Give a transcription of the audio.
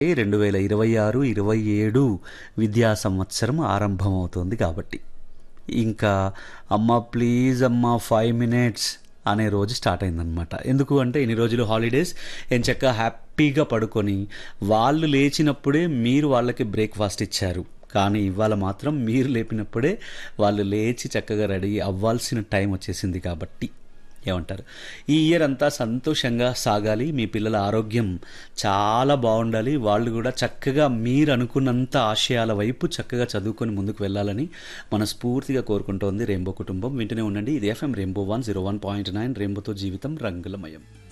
రెండు వేల ఇరవై ఆరు ఇరవై ఏడు విద్యా సంవత్సరం ఆరంభమవుతోంది కాబట్టి ఇంకా అమ్మ ప్లీజ్ అమ్మ ఫైవ్ మినిట్స్ అనే రోజు స్టార్ట్ అయిందనమాట ఎందుకు అంటే ఇన్ని రోజులు హాలిడేస్ ఎంచక్క హ్యాపీగా పడుకొని వాళ్ళు లేచినప్పుడే మీరు వాళ్ళకి బ్రేక్ఫాస్ట్ ఇచ్చారు కానీ ఇవాళ మాత్రం మీరు లేపినప్పుడే వాళ్ళు లేచి చక్కగా రెడీ అవ్వాల్సిన టైం వచ్చేసింది కాబట్టి ఏమంటారు ఈ ఇయర్ అంతా సంతోషంగా సాగాలి మీ పిల్లల ఆరోగ్యం చాలా బాగుండాలి వాళ్ళు కూడా చక్కగా మీరు అనుకున్నంత ఆశయాల వైపు చక్కగా చదువుకొని ముందుకు వెళ్ళాలని మనస్ఫూర్తిగా కోరుకుంటోంది రెయిన్బో కుటుంబం వింటూనే ఉండండి ఇది FM rainbow one zero one point nine రెయిన్బోతో జీవితం రంగులమయం